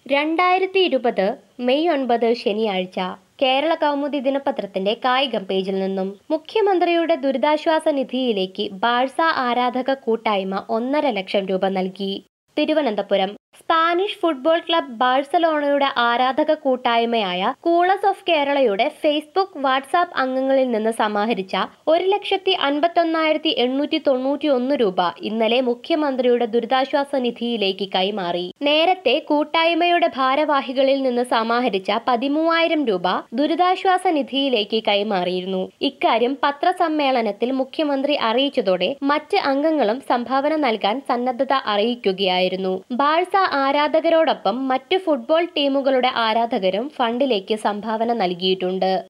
രണ്ടായിരത്തി ഇരുപത് മെയ് ഒൻപത് ശനിയാഴ്ച കേരള കൗമുദി ദിനപത്രത്തിന്റെ കായികം പേജിൽ നിന്നും മുഖ്യമന്ത്രിയുടെ ദുരിതാശ്വാസ നിധിയിലേക്ക് ബാഴ്സ ആരാധക കൂട്ടായ്മ ഒന്നര ലക്ഷം രൂപ നൽകി തിരുവനന്തപുരം സ്പാനിഷ് ഫുട്ബോൾ ക്ലബ് ബാഴ്സലോണയുടെ ആരാധക കൂട്ടായ്മയായ കൂളസ് ഓഫ് കേരളയുടെ ഫേസ്ബുക്ക് വാട്സാപ്പ് അംഗങ്ങളിൽ നിന്ന് സമാഹരിച്ച ഒരു ലക്ഷത്തി അൻപത്തൊന്നായിരത്തി എണ്ണൂറ്റി തൊണ്ണൂറ്റി ഒന്ന് രൂപ ഇന്നലെ മുഖ്യമന്ത്രിയുടെ ദുരിതാശ്വാസ നിധിയിലേക്ക് കൈമാറി നേരത്തെ കൂട്ടായ്മയുടെ ഭാരവാഹികളിൽ നിന്ന് സമാഹരിച്ച പതിമൂവായിരം രൂപ ദുരിതാശ്വാസ നിധിയിലേക്ക് കൈമാറിയിരുന്നു ഇക്കാര്യം പത്രസമ്മേളനത്തിൽ മുഖ്യമന്ത്രി അറിയിച്ചതോടെ മറ്റ് അംഗങ്ങളും സംഭാവന നൽകാൻ സന്നദ്ധത അറിയിക്കുകയായിരുന്നു ബാഴ്സ ആരാധകരോടൊപ്പം മറ്റു ഫുട്ബോൾ ടീമുകളുടെ ആരാധകരും ഫണ്ടിലേക്ക് സംഭാവന നൽകിയിട്ടുണ്ട്